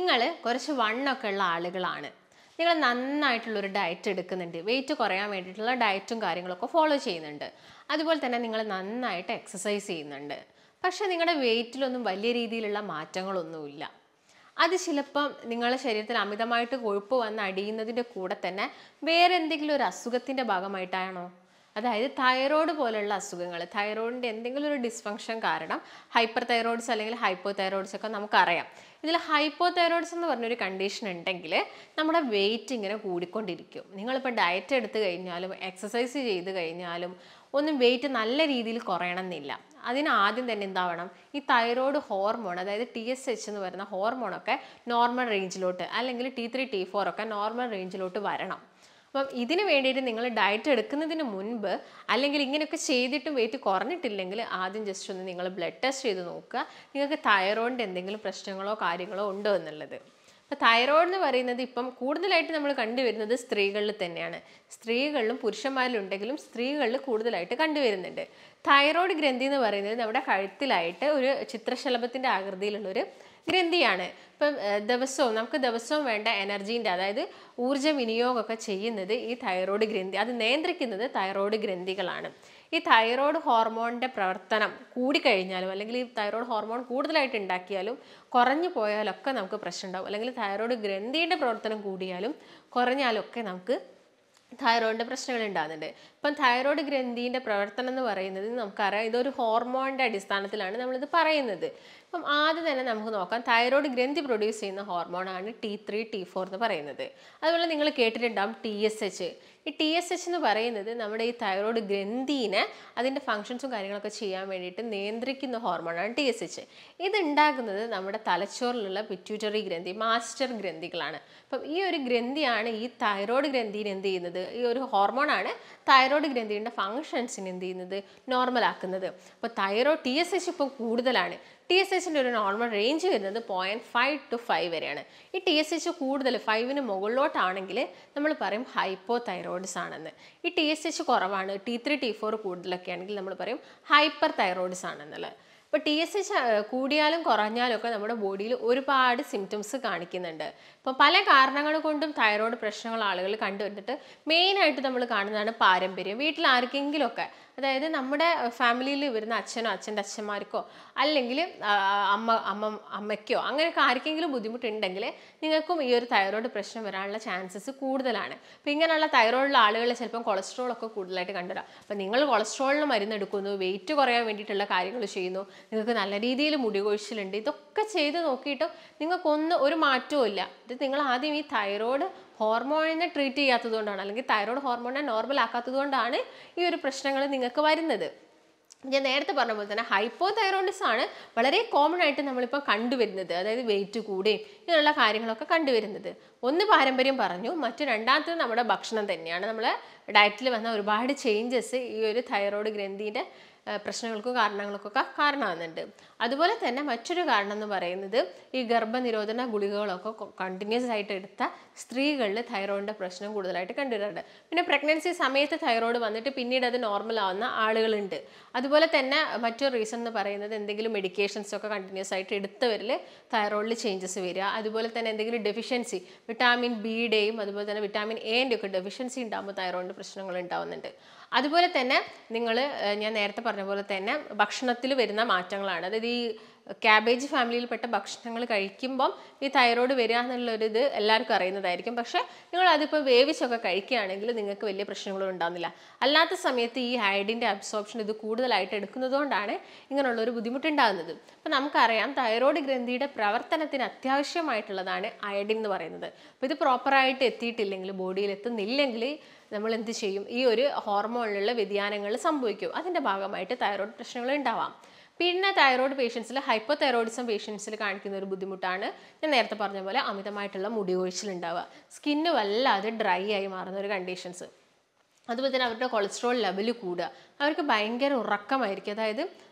നിങ്ങൾ കുറച്ച് വണ്ണൊക്കെ ഉള്ള ആളുകളാണ് നിങ്ങൾ നന്നായിട്ടുള്ളൊരു ഡയറ്റ് എടുക്കുന്നുണ്ട് വെയിറ്റ് കുറയാൻ വേണ്ടിയിട്ടുള്ള ഡയറ്റും കാര്യങ്ങളൊക്കെ ഫോളോ ചെയ്യുന്നുണ്ട് അതുപോലെ തന്നെ നിങ്ങൾ നന്നായിട്ട് എക്സസൈസ് ചെയ്യുന്നുണ്ട് പക്ഷേ നിങ്ങളുടെ വെയിറ്റിലൊന്നും വലിയ രീതിയിലുള്ള മാറ്റങ്ങളൊന്നുമില്ല അത് ചിലപ്പം നിങ്ങളുടെ ശരീരത്തിൽ അമിതമായിട്ട് കൊഴുപ്പ് വന്ന് അടിയുന്നതിൻ്റെ കൂടെ തന്നെ വേറെ എന്തെങ്കിലും ഒരു അസുഖത്തിൻ്റെ ഭാഗമായിട്ടാണോ അതായത് തൈറോയ്ഡ് പോലുള്ള അസുഖങ്ങൾ തൈറോയിഡിൻ്റെ എന്തെങ്കിലും ഒരു ഡിസ്ഫങ്ഷൻ കാരണം ഹൈപ്പർ തൈറോയിഡ്സ് അല്ലെങ്കിൽ ഹൈപ്പോ തൈറോയിഡ്സ് ഒക്കെ നമുക്കറിയാം ഇതിൽ ഹൈപ്പോ തൈറോയിഡ്സ് എന്ന് പറഞ്ഞൊരു കണ്ടീഷൻ ഉണ്ടെങ്കിൽ നമ്മുടെ വെയിറ്റ് ഇങ്ങനെ കൂടിക്കൊണ്ടിരിക്കും നിങ്ങളിപ്പോൾ ഡയറ്റ് എടുത്തു കഴിഞ്ഞാലും എക്സസൈസ് ചെയ്ത് കഴിഞ്ഞാലും ഒന്നും വെയിറ്റ് നല്ല രീതിയിൽ കുറയണമെന്നില്ല അതിന് ആദ്യം തന്നെ എന്താവണം ഈ തൈറോയ്ഡ് ഹോർമോൺ അതായത് ടി എസ് എച്ച് എന്ന് പറയുന്ന ഹോർമോണൊക്കെ നോർമൽ റേഞ്ചിലോട്ട് അല്ലെങ്കിൽ ടി ത്രീ ടി ഫോർ ഒക്കെ നോർമൽ റേഞ്ചിലോട്ട് വരണം അപ്പം ഇതിന് വേണ്ടിയിട്ട് നിങ്ങൾ ഡയറ്റ് എടുക്കുന്നതിന് മുൻപ് അല്ലെങ്കിൽ ഇങ്ങനെയൊക്കെ ചെയ്തിട്ടും വെയിറ്റ് കുറഞ്ഞിട്ടില്ലെങ്കിൽ ആദ്യം ജസ്റ്റ് ഒന്ന് നിങ്ങൾ ബ്ലഡ് ടെസ്റ്റ് ചെയ്ത് നോക്കുക നിങ്ങൾക്ക് തൈറോയിഡിൻ്റെ എന്തെങ്കിലും പ്രശ്നങ്ങളോ കാര്യങ്ങളോ ഉണ്ടോ എന്നുള്ളത് അപ്പോൾ തൈറോയ്ഡ് എന്ന് പറയുന്നത് ഇപ്പം കൂടുതലായിട്ട് നമ്മൾ കണ്ടുവരുന്നത് സ്ത്രീകളിൽ തന്നെയാണ് സ്ത്രീകളിലും പുരുഷന്മാരിലും ഉണ്ടെങ്കിലും സ്ത്രീകളിൽ കൂടുതലായിട്ട് കണ്ടുവരുന്നുണ്ട് തൈറോയ്ഡ് ഗ്രന്ഥി എന്ന് പറയുന്നത് നമ്മുടെ കഴുത്തിലായിട്ട് ഒരു ചിത്രശലഭത്തിൻ്റെ ആകൃതിയിലുള്ളൊരു ഗ്രന്ഥിയാണ് ഇപ്പം ഏഹ്, ദിവസവും നമുക്ക് ദിവസവും വേണ്ട എനർജീൻ്റെ അതായത് ഊർജ്ജ വിനിയോഗമൊക്കെ ചെയ്യുന്നത് ഈ തൈറോയ്ഡ് ഗ്രന്ഥി അത് നിയന്ത്രിക്കുന്നത് തൈറോയ്ഡ് ഗ്രന്ഥികളാണ് ഈ തൈറോയ്ഡ് ഹോർമോണിൻ്റെ പ്രവർത്തനം കൂടിക്കഴിഞ്ഞാലും അല്ലെങ്കിൽ ഈ തൈറോയ്ഡ് ഹോർമോൺ കൂടുതലായിട്ട് ഉണ്ടാക്കിയാലും കുറഞ്ഞു പോയാലൊക്കെ നമുക്ക് പ്രശ്നം ഉണ്ടാവും അല്ലെങ്കിൽ തൈറോയ്ഡ് ഗ്രന്ഥിയുടെ പ്രവർത്തനം കൂടിയാലും കുറഞ്ഞാലൊക്കെ നമുക്ക് തൈറോയിഡിൻ്റെ പ്രശ്നങ്ങൾ ഉണ്ടാകുന്നുണ്ട് ഇപ്പം തൈറോയ്ഡ് ഗ്രന്ഥിൻ്റെ പ്രവർത്തനം എന്ന് പറയുന്നത് നമുക്കറിയാം ഇതൊരു ഹോർമോണിൻ്റെ അടിസ്ഥാനത്തിലാണ് നമ്മളിത് പറയുന്നത് ഇപ്പം ആദ്യം തന്നെ നമുക്ക് നോക്കാം തൈറോയ്ഡ് ഗ്രന്ഥി പ്രൊഡ്യൂസ് ചെയ്യുന്ന ഹോർമോണാണ് ടി ത്രീ ടി ഫോർ എന്ന് പറയുന്നത് അതുപോലെ നിങ്ങൾ കേട്ടിട്ടുണ്ടാവും ടി എസ് എച്ച് ഈ ടി എസ് എച്ച് എന്ന് പറയുന്നത് നമ്മുടെ ഈ തൈറോയ്ഡ് ഗ്രന്ഥിനെ അതിൻ്റെ ഫങ്ഷൻസും കാര്യങ്ങളൊക്കെ ചെയ്യാൻ വേണ്ടിയിട്ട് നിയന്ത്രിക്കുന്ന ഹോർമോണാണ് ടി എസ് എച്ച് ഇത് ഉണ്ടാകുന്നത് നമ്മുടെ തലച്ചോറിലുള്ള പിറ്റ്യൂട്ടറി ഗ്രന്ഥി മാസ്റ്റർ ഗ്രന്ഥികളാണ് അപ്പം ഈ ഒരു ഗ്രന്ഥിയാണ് ഈ തൈറോയ്ഡ് ഗ്രന്ഥിനെ എന്ത് ചെയ്യുന്നത് ഈ ഒരു ഹോർമോണാണ് തൈറോയ്ഡ് ഗ്രന്ഥിയുടെ ഫങ്ഷൻസിനെ എന്ത് ചെയ്യുന്നത് നോർമൽ ആക്കുന്നത് അപ്പോൾ തൈറോയ്ഡ് ടി എസ് എച്ച് ഇപ്പോൾ കൂടുതലാണ് ടി എസ് എച്ചിൻ്റെ ഒരു നോർമൽ റേഞ്ച് വരുന്നത് പോയിൻറ്റ് ഫൈവ് ടു ഫൈവ് വരെയാണ് ഈ ടി എസ് എച്ച് കൂടുതൽ ഫൈവിന് മുകളിലോട്ടാണെങ്കിൽ നമ്മൾ പറയും ഹൈപ്പോ തൈറോയിഡ്സ് ആണെന്ന് ഈ ടി എസ് എച്ച് കുറവാണ് ടി ത്രീ ടി ഫോർ കൂടുതലൊക്കെ ആണെങ്കിൽ നമ്മൾ പറയും ഹൈപ്പർ തൈറോയിഡ്സ് ആണെന്നുള്ളത് ഇപ്പോൾ ടി എസ് എച്ച് കൂടിയാലും കുറഞ്ഞാലും ഒക്കെ നമ്മുടെ ബോഡിയിൽ ഒരുപാട് സിംറ്റംസ് കാണിക്കുന്നുണ്ട് ഇപ്പോൾ പല കാരണങ്ങൾ കൊണ്ടും തൈറോയ്ഡ് പ്രശ്നങ്ങൾ ആളുകൾ കണ്ടുവന്നിട്ട് മെയിനായിട്ട് നമ്മൾ കാണുന്നതാണ് പാരമ്പര്യം വീട്ടിൽ ആർക്കെങ്കിലുമൊക്കെ അതായത് നമ്മുടെ ഫാമിലിയിൽ വരുന്ന അച്ഛനോ അച്ഛൻ്റെ അച്ഛന്മാർക്കോ അല്ലെങ്കിൽ ആ, അമ്മ അമ്മ അമ്മയ്ക്കോ അങ്ങനെയൊക്കെ ആർക്കെങ്കിലും ബുദ്ധിമുട്ടുണ്ടെങ്കിൽ നിങ്ങൾക്കും ഈ ഒരു തൈറോയ്ഡ് പ്രശ്നം വരാനുള്ള ചാൻസസ് കൂടുതലാണ് അപ്പോൾ ഇങ്ങനെയുള്ള തൈറോയിഡുള്ള ആളുകൾ ചിലപ്പം കൊളസ്ട്രോൾ ഒക്കെ കൂടുതലായിട്ട് കണ്ടുവരാം അപ്പോൾ നിങ്ങൾ കൊളസ്ട്രോളിന് മരുന്ന് എടുക്കുന്നു വെയിറ്റ് കുറയാൻ വേണ്ടിയിട്ടുള്ള കാര്യങ്ങൾ ചെയ്യുന്നു നിങ്ങൾക്ക് നല്ല രീതിയിൽ മുടി കൊഴിച്ചിലുണ്ട് ഇതൊക്കെ ചെയ്ത് നോക്കിയിട്ടും നിങ്ങൾക്കൊന്നും ഒരു മാറ്റവും ഇല്ല ഇത് നിങ്ങൾ ആദ്യം ഈ തൈറോയ്ഡ് ഹോർമോണിനെ ട്രീറ്റ് ചെയ്യാത്തത് കൊണ്ടാണ് അല്ലെങ്കിൽ തൈറോയ്ഡ് ഹോർമോണിനെ നോർമൽ ആക്കാത്തത് കൊണ്ടാണ് ഈ ഒരു പ്രശ്നങ്ങൾ നിങ്ങൾക്ക് വരുന്നത് ഞാൻ നേരത്തെ പറഞ്ഞ പോലെ തന്നെ ഹൈപ്പോ തൈറോയിഡിസ് ആണ് വളരെ കോമൺ ആയിട്ട് നമ്മളിപ്പോൾ കണ്ടുവരുന്നത് അതായത് വെയിറ്റ് കൂടുകയും ഇങ്ങനെയുള്ള കാര്യങ്ങളൊക്കെ കണ്ടുവരുന്നത് ഒന്ന് പാരമ്പര്യം പറഞ്ഞു മറ്റു രണ്ടാമത്തത് നമ്മുടെ ഭക്ഷണം തന്നെയാണ് നമ്മൾ ഡയറ്റിൽ വന്ന ഒരുപാട് ചേഞ്ചസ് ഈ ഒരു തൈറോയ്ഡ് ഗ്രന്ഥിൻ്റെ പ്രശ്നങ്ങൾക്കും കാരണങ്ങൾക്കൊക്കെ കാരണമാകുന്നുണ്ട് അതുപോലെ തന്നെ മറ്റൊരു കാരണം എന്ന് പറയുന്നത് ഈ ഗർഭനിരോധന ഗുളികകളൊക്കെ കണ്ടിന്യൂസ് ആയിട്ട് എടുത്ത സ്ത്രീകളിൽ തൈറോയിഡിൻ്റെ പ്രശ്നം കൂടുതലായിട്ട് കണ്ടുവരാറുണ്ട് പിന്നെ പ്രഗ്നൻസി സമയത്ത് തൈറോയിഡ് വന്നിട്ട് പിന്നീട് അത് നോർമൽ ആവുന്ന ആളുകളുണ്ട് അതുപോലെ തന്നെ മറ്റൊരു റീസൺ എന്ന് പറയുന്നത് എന്തെങ്കിലും മെഡിക്കേഷൻസ് ഒക്കെ കണ്ടിന്യൂസ് ആയിട്ട് എടുത്തവരിൽ തൈറോയിഡിൽ ചേഞ്ചസ് വരിക അതുപോലെ തന്നെ എന്തെങ്കിലും ഡെഫിഷ്യൻസി വിറ്റാമിൻ ബിയുടെയും അതുപോലെ തന്നെ വിറ്റാമിൻ എൻ്റെ ഒക്കെ ഡെഫിഷ്യൻസി ഉണ്ടാകുമ്പോൾ തൈറോയിഡിൻ്റെ പ്രശ്നങ്ങൾ ഉണ്ടാവുന്നുണ്ട് അതുപോലെ തന്നെ നിങ്ങൾ ഞാൻ നേരത്തെ പറഞ്ഞ പോലെ തന്നെ ഭക്ഷണത്തിൽ വരുന്ന മാറ്റങ്ങളാണ് അതായത് ഈ ക്യാബേജ് ഫാമിലിയിൽപ്പെട്ട ഭക്ഷണങ്ങൾ കഴിക്കുമ്പം ഈ തൈറോയ്ഡ് വരിക എന്നുള്ളൊരിത് എല്ലാവർക്കും അറിയുന്നതായിരിക്കും പക്ഷേ നിങ്ങൾ അതിപ്പോൾ വേവിച്ചൊക്കെ കഴിക്കുകയാണെങ്കിൽ നിങ്ങൾക്ക് വലിയ പ്രശ്നങ്ങളും ഉണ്ടാകുന്നില്ല അല്ലാത്ത സമയത്ത് ഈ അയഡിൻ്റെ അബ്സോർപ്ഷൻ ഇത് കൂടുതലായിട്ട് എടുക്കുന്നത് കൊണ്ടാണ് ഇങ്ങനെയുള്ളൊരു ബുദ്ധിമുട്ടുണ്ടാകുന്നത് അപ്പോൾ നമുക്കറിയാം തൈറോയ്ഡ് ഗ്രന്ഥിയുടെ പ്രവർത്തനത്തിന് അത്യാവശ്യമായിട്ടുള്ളതാണ് അയഡിൻ എന്ന് പറയുന്നത് അപ്പോൾ ഇത് പ്രോപ്പറായിട്ട് എത്തിയിട്ടില്ലെങ്കിൽ ബോഡിയിൽ എത്തുന്നില്ലെങ്കിൽ നമ്മൾ എന്ത് ചെയ്യും ഈ ഒരു ഹോർമോണിലുള്ള വ്യതിയാനങ്ങൾ സംഭവിക്കും അതിൻ്റെ ഭാഗമായിട്ട് തൈറോയ്ഡ് പ്രശ്നങ്ങൾ ഉണ്ടാവാം പിന്നെ തൈറോയ്ഡ് പേഷ്യൻസിൽ ഹൈപ്പോ തൈറോയിഡിസം പേഷ്യൻസിൽ കാണിക്കുന്ന ഒരു ബുദ്ധിമുട്ടാണ് ഞാൻ നേരത്തെ പറഞ്ഞ പോലെ അമിതമായിട്ടുള്ള മുടി കൊഴിച്ചിലുണ്ടാവുക സ്കിന്ന് വല്ലാതെ ഡ്രൈ ആയി മാറുന്ന ഒരു കണ്ടീഷൻസ് അതുപോലെ തന്നെ അവരുടെ കൊളസ്ട്രോൾ ലെവൽ കൂടുക അവർക്ക് ഭയങ്കര ഉറക്കമായിരിക്കും അതായത്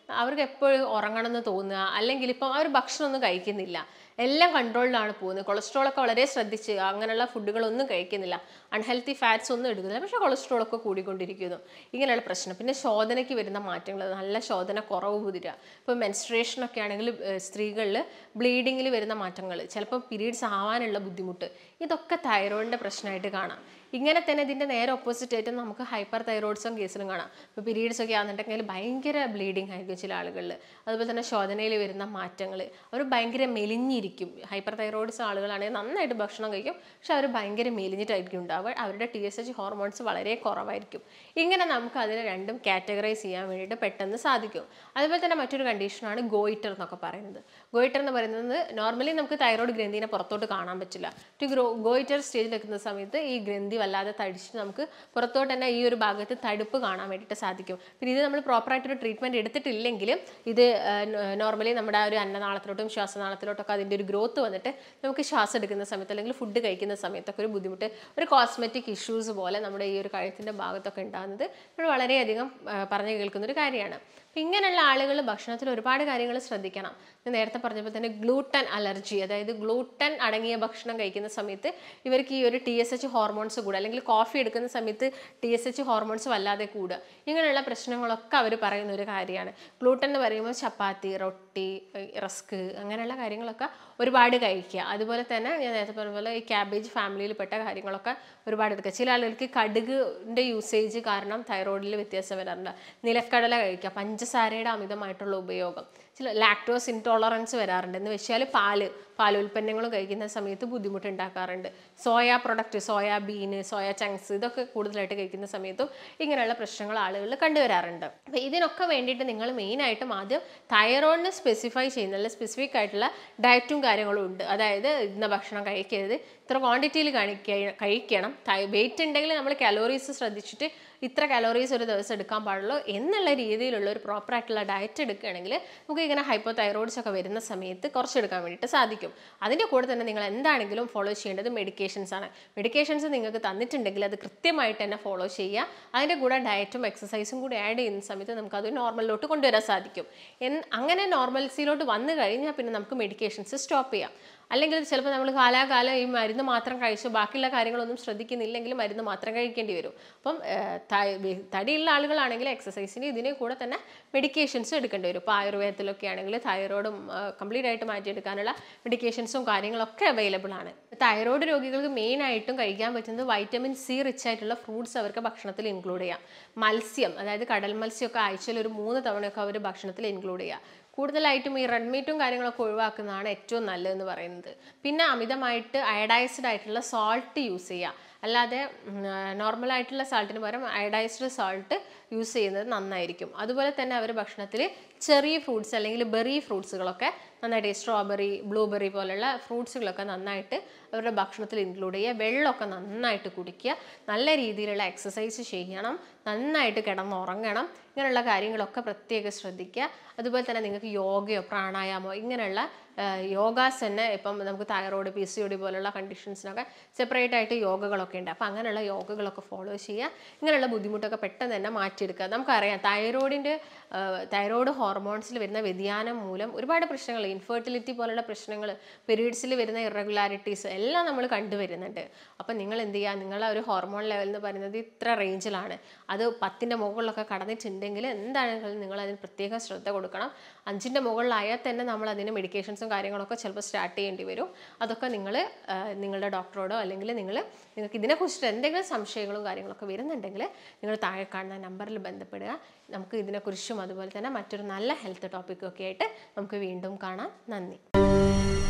അവർക്ക് എപ്പോഴും ഉറങ്ങണം എന്ന് തോന്നുക അല്ലെങ്കിൽ ഇപ്പം അവർ ഭക്ഷണമൊന്നും കഴിക്കുന്നില്ല എല്ലാം കൺട്രോളിലാണ് പോകുന്നത് കൊളസ്ട്രോളൊക്കെ വളരെ ശ്രദ്ധിച്ച് അങ്ങനെയുള്ള ഫുഡുകളൊന്നും കഴിക്കുന്നില്ല അൺഹെൽത്തി ഫാറ്റ്സ് ഒന്നും എടുക്കുന്നില്ല പക്ഷേ കൊളസ്ട്രോളൊക്കെ കൂടിക്കൊണ്ടിരിക്കുന്നു ഇങ്ങനെയുള്ള പ്രശ്നം പിന്നെ ശോധനയ്ക്ക് വരുന്ന മാറ്റങ്ങൾ നല്ല ശോധന കുറവ് വരിക ഇപ്പോൾ മെൻസ്ട്രേഷനൊക്കെ ആണെങ്കിൽ സ്ത്രീകളിൽ ബ്ലീഡിങ്ങിൽ വരുന്ന മാറ്റങ്ങൾ ചിലപ്പോൾ പീരീഡ്സ് ആവാനുള്ള ബുദ്ധിമുട്ട് ഇതൊക്കെ തൈറോയിഡിൻ്റെ പ്രശ്നമായിട്ട് കാണാം ഇങ്ങനെ തന്നെ ഇതിൻ്റെ നേരെ ഓപ്പോസിറ്റ് ആയിട്ട് നമുക്ക് ഹൈപ്പർ തൈറോയിഡ്സും കേസിലും കാണാം ഇപ്പോൾ പീരീഡ്സ് ഒക്കെ ആണെന്നുണ്ടെങ്കിൽ ഭയങ്കര ബ്ലീഡിങ് ആയിരിക്കും ചില ആളുകളിൽ അതുപോലെ തന്നെ ശോധനയിൽ വരുന്ന മാറ്റങ്ങൾ അവർ ഭയങ്കര മെലിഞ്ഞിരിക്കും ഹൈപ്പർ തൈറോയിഡ്സ് ആളുകളാണെങ്കിൽ നന്നായിട്ട് ഭക്ഷണം കഴിക്കും പക്ഷെ അവർ ഭയങ്കര മെലിഞ്ഞിട്ടായിരിക്കും ഉണ്ടാവുക അവരുടെ ടി എസ് എച്ച് ഹോർമോൺസ് വളരെ കുറവായിരിക്കും ഇങ്ങനെ നമുക്ക് അതിനെ രണ്ടും കാറ്റഗറൈസ് ചെയ്യാൻ വേണ്ടിയിട്ട് പെട്ടെന്ന് സാധിക്കും അതുപോലെ തന്നെ മറ്റൊരു കണ്ടീഷനാണ് ഗോയിറ്റർ എന്നൊക്കെ പറയുന്നത് ഗോയിറ്റർ എന്ന് പറയുന്നത് നോർമലി നമുക്ക് തൈറോയ്ഡ് ഗ്രന്ഥിനെ പുറത്തോട്ട് കാണാൻ പറ്റില്ല ഒരു ഗ്രോ ഗോയിറ്റർ സ്റ്റേജിൽ എത്തുന്ന സമയത്ത് ഈ ഗ്രന്ഥി വല്ലാതെ തടിച്ചിട്ട് നമുക്ക് പുറത്തോട്ട് തന്നെ ഈ ഒരു ഭാഗത്ത് തടുപ്പ് കാണാൻ വേണ്ടിയിട്ട് സാധിക്കും പിന്നെ ഇത് നമ്മൾ പ്രോപ്പറായിട്ടൊരു ട്രീറ്റ്മെൻറ്റ് എടുത്തിട്ടില്ലെങ്കിലും ഇത് നോർമലി നമ്മുടെ ആ ഒരു അന്നനാളത്തിലോട്ടും ശ്വാസനാളത്തിലോട്ടൊക്കെ അതിൻ്റെ ഒരു ഗ്രോത്ത് വന്നിട്ട് നമുക്ക് ശ്വാസം എടുക്കുന്ന സമയത്ത് അല്ലെങ്കിൽ ഫുഡ് കഴിക്കുന്ന സമയത്തൊക്കെ ഒരു ബുദ്ധിമുട്ട് ഒരു കോസ്മെറ്റിക് ഇഷ്യൂസ് പോലെ നമ്മുടെ ഈ ഒരു കഴുത്തിൻ്റെ ഭാഗത്തൊക്കെ ഉണ്ടാകുന്നത് നമ്മൾ വളരെയധികം ആ, പറഞ്ഞു കേൾക്കുന്ന ഒരു കാര്യമാണ് അപ്പം ഇങ്ങനെയുള്ള ആളുകൾ ഭക്ഷണത്തിൽ ഒരുപാട് കാര്യങ്ങൾ ശ്രദ്ധിക്കണം ഞാൻ നേരത്തെ പറഞ്ഞപ്പോൾ തന്നെ ഗ്ലൂട്ടൻ അലർജി അതായത് ഗ്ലൂട്ടൻ അടങ്ങിയ ഭക്ഷണം കഴിക്കുന്ന സമയത്ത് ഇവർക്ക് ഈ ഒരു ടി എസ് എച്ച് ഹോർമോൺസ് കൂടുക അല്ലെങ്കിൽ കോഫി എടുക്കുന്ന സമയത്ത് ടി എസ് എച്ച് ഹോർമോൺസ് വല്ലാതെ കൂടുക ഇങ്ങനെയുള്ള പ്രശ്നങ്ങളൊക്കെ അവർ പറയുന്ന ഒരു കാര്യമാണ് ഗ്ലൂട്ടൻ എന്ന് പറയുമ്പോൾ ചപ്പാത്തി റൊട്ടി റസ്ക് അങ്ങനെയുള്ള കാര്യങ്ങളൊക്കെ ഒരുപാട് കഴിക്കുക അതുപോലെ തന്നെ ഞാൻ നേരത്തെ പറഞ്ഞ പോലെ ഈ ക്യാബേജ് ഫാമിലിയിൽപ്പെട്ട കാര്യങ്ങളൊക്കെ ഒരുപാട് എടുക്കുക ചില ആളുകൾക്ക് കടുകിൻ്റെ യൂസേജ് കാരണം തൈറോയിഡിൽ വ്യത്യാസം വരാറുണ്ട് നിലക്കടല കഴിക്കുക പഞ്ചസാരയുടെ അമിതമായിട്ടുള്ള ഉപയോഗം ചില ലാക്ടോസ് ഇൻടോളറൻസ് വരാറുണ്ട് എന്ന് വെച്ചാൽ പാല് പാലുൽപ്പന്നങ്ങളും കഴിക്കുന്ന സമയത്ത് ബുദ്ധിമുട്ടുണ്ടാക്കാറുണ്ട് soya product soyabean soya chunks ഇതൊക്കെ കൂടുതലായിട്ട് കഴിക്കുന്ന സമയത്തും ഇങ്ങനെയുള്ള പ്രശ്നങ്ങൾ ആളുകളിൽ കണ്ടുവരാറുണ്ട് അപ്പോൾ ഇതിനൊക്കെ വേണ്ടിയിട്ട് നിങ്ങൾ മെയിനായിട്ടും ആദ്യം തൈറോയിഡിന് സ്പെസിഫൈ ചെയ്യുന്ന അല്ലെങ്കിൽ സ്പെസിഫിക് ആയിട്ടുള്ള ഡയറ്റും കാര്യങ്ങളും ഉണ്ട് അതായത് ഇന്ന ഭക്ഷണം കഴിക്കരുത് ഇത്ര ക്വാണ്ടിറ്റിയിൽ കഴിക്ക കഴിക്കണം വെയിറ്റ് ഉണ്ടെങ്കിൽ നമ്മൾ കലോറീസ് ശ്രദ്ധിച്ചിട്ട് ഇത്ര കലോറീസ് ഒരു ദിവസം എടുക്കാൻ പാടുള്ളൂ എന്നുള്ള രീതിയിലുള്ള ഒരു പ്രോപ്പർ ആയിട്ടുള്ള ഡയറ്റ് എടുക്കുകയാണെങ്കിൽ നമുക്ക് ഇങ്ങനെ ഹൈപ്പോ തൈറോയിഡ്സ് ഒക്കെ വരുന്ന സമയത്ത് കുറച്ചെടുക്കാൻ വേണ്ടിയിട്ട് സാധിക്കും അതിൻ്റെ കൂടെ തന്നെ നിങ്ങൾ എന്താണെങ്കിലും ഫോളോ ചെയ്യേണ്ടത് മെഡിക്കേഷൻസ് ആണ് മെഡിക്കേഷൻസ് നിങ്ങൾക്ക് തന്നിട്ടുണ്ടെങ്കിൽ അത് കൃത്യമായിട്ട് തന്നെ ഫോളോ ചെയ്യുക അതിൻ്റെ കൂടെ ഡയറ്റും എക്സസൈസും കൂടി ആഡ് ചെയ്യുന്ന സമയത്ത് നമുക്ക് അത് നോർമലിലോട്ട് കൊണ്ടുവരാൻ സാധിക്കും എൻ അങ്ങനെ നോർമൽസിയിലോട്ട് വന്നു കഴിഞ്ഞാൽ പിന്നെ നമുക്ക് മെഡിക്കേഷൻസ് സ്റ്റോപ്പ് ചെയ്യാം അല്ലെങ്കിൽ ചിലപ്പോൾ നമ്മൾ കാലാകാലം ഈ മരുന്ന് മാത്രം കഴിച്ച് ബാക്കിയുള്ള കാര്യങ്ങളൊന്നും ശ്രദ്ധിക്കുന്നില്ലെങ്കിൽ മരുന്ന് മാത്രം കഴിക്കേണ്ടി വരും അപ്പം ഏഹ്, ത- വെ- തടിയുള്ള ആളുകളാണെങ്കിൽ എക്സസൈസിന് ഇതിനെ കൂടെ തന്നെ മെഡിക്കേഷൻസ് എടുക്കേണ്ടി വരും ഇപ്പോൾ ആയുർവേദത്തിലൊക്കെ ആണെങ്കിൽ തൈറോയിഡും കംപ്ലീറ്റ് ആയിട്ട് മാറ്റിയെടുക്കാനുള്ള മെഡിക്കേഷൻസും കാര്യങ്ങളൊക്കെ അവൈലബിൾ ആണ് തൈറോയിഡ് രോഗികൾക്ക് മെയിൻ ആയിട്ടും കഴിക്കാൻ പറ്റുന്നത് വൈറ്റമിൻ സി റിച്ച് ആയിട്ടുള്ള ഫ്രൂട്ട്സ് അവർക്ക് ഭക്ഷണത്തിൽ ഇൻക്ലൂഡ് ചെയ്യാം മത്സ്യം അതായത് കടൽ മത്സ്യമൊക്കെ ആഴ്ചയിൽ ഒരു മൂന്ന് തവണയൊക്കെ അവർ ഭക്ഷണത്തിൽ ഇൻക്ലൂഡ് ചെയ്യുക കൂടുതലായിട്ടും ഈ റെഡ് മീറ്റും കാര്യങ്ങളൊക്കെ ഒഴിവാക്കുന്നതാണ് ഏറ്റവും നല്ലതെന്ന് പറയുന്നത് പിന്നെ അമിതമായിട്ട് അയഡൈസ്ഡ് ആയിട്ടുള്ള സോൾട്ട് യൂസ് ചെയ്യുക അല്ലാതെ നോർമൽ ആയിട്ടുള്ള സാൾട്ടിന് പകരം അയഡൈസ്ഡ് സോൾട്ട് യൂസ് ചെയ്യുന്നത് നന്നായിരിക്കും അതുപോലെ തന്നെ അവർ ഭക്ഷണത്തിൽ ചെറിയ ഫ്രൂട്ട്സ് അല്ലെങ്കിൽ ബെറി ഫ്രൂട്ട്സുകളൊക്കെ നന്നായിട്ട് സ്ട്രോബെറി ബ്ലൂബെറി പോലുള്ള ഫ്രൂട്ട്സുകളൊക്കെ നന്നായിട്ട് അവരുടെ ഭക്ഷണത്തിൽ ഇൻക്ലൂഡ് ചെയ്യുക വെള്ളമൊക്കെ നന്നായിട്ട് കുടിക്കുക നല്ല രീതിയിലുള്ള എക്സസൈസ് ചെയ്യണം നന്നായിട്ട് കിടന്നുറങ്ങണം ഇങ്ങനെയുള്ള കാര്യങ്ങളൊക്കെ പ്രത്യേകം ശ്രദ്ധിക്കുക അതുപോലെ തന്നെ നിങ്ങൾക്ക് യോഗയോ പ്രാണായാമോ ഇങ്ങനെയുള്ള യോഗാസ് തന്നെ ഇപ്പം നമുക്ക് thyroid P C O D പോലുള്ള കണ്ടീഷൻസിനൊക്കെ സെപ്പറേറ്റ് ആയിട്ട് യോഗകളൊക്കെ ഉണ്ട് അപ്പോൾ അങ്ങനെയുള്ള യോഗകളൊക്കെ ഫോളോ ചെയ്യുക ഇങ്ങനെയുള്ള ബുദ്ധിമുട്ടൊക്കെ പെട്ടെന്ന് തന്നെ മാറ്റിയെടുക്കുക നമുക്കറിയാം തൈറോയിഡിൻ്റെ തൈറോയ്ഡ് ഹോർമോൺസിൽ വരുന്ന വ്യതിയാനം മൂലം ഒരുപാട് പ്രശ്നങ്ങൾ ഇൻഫെർട്ടിലിറ്റി പോലുള്ള പ്രശ്നങ്ങൾ പീരീഡ്സിൽ വരുന്ന ഇറഗുലാരിറ്റീസ് എല്ലാം നമ്മൾ കണ്ടുവരുന്നുണ്ട് അപ്പം നിങ്ങൾ എന്ത് ചെയ്യുക നിങ്ങളെ ഒരു ഹോർമോൺ ലെവൽ എന്ന് പറയുന്നത് ഇത്ര റേഞ്ചിലാണ് അത് പത്തിൻ്റെ മുകളിലൊക്കെ കടന്നിട്ടുണ്ടെങ്കിൽ എന്താണെങ്കിലും നിങ്ങൾ അതിന് പ്രത്യേകം ശ്രദ്ധ കൊടുക്കണം അഞ്ചിൻ്റെ മുകളിലായാൽ തന്നെ നമ്മൾ അതിന് മെഡിക്കേഷൻസും കാര്യങ്ങളൊക്കെ ചിലപ്പോൾ സ്റ്റാർട്ട് ചെയ്യേണ്ടി വരും അതൊക്കെ നിങ്ങൾ നിങ്ങളുടെ ഡോക്ടറോടോ അല്ലെങ്കിൽ നിങ്ങൾ നിങ്ങൾക്ക് ഇതിനെക്കുറിച്ചിട്ട് എന്തെങ്കിലും സംശയങ്ങളും കാര്യങ്ങളൊക്കെ വരുന്നുണ്ടെങ്കിൽ നിങ്ങൾ താഴെ കാണുന്ന നമ്പറിൽ ബന്ധപ്പെടുക നമുക്ക് ഇതിനെക്കുറിച്ചും അതുപോലെ തന്നെ മറ്റൊരു നല്ല ഹെൽത്ത് ടോപ്പിക്കൊക്കെ ആയിട്ട് നമുക്ക് വീണ്ടും കാണാം നന്ദി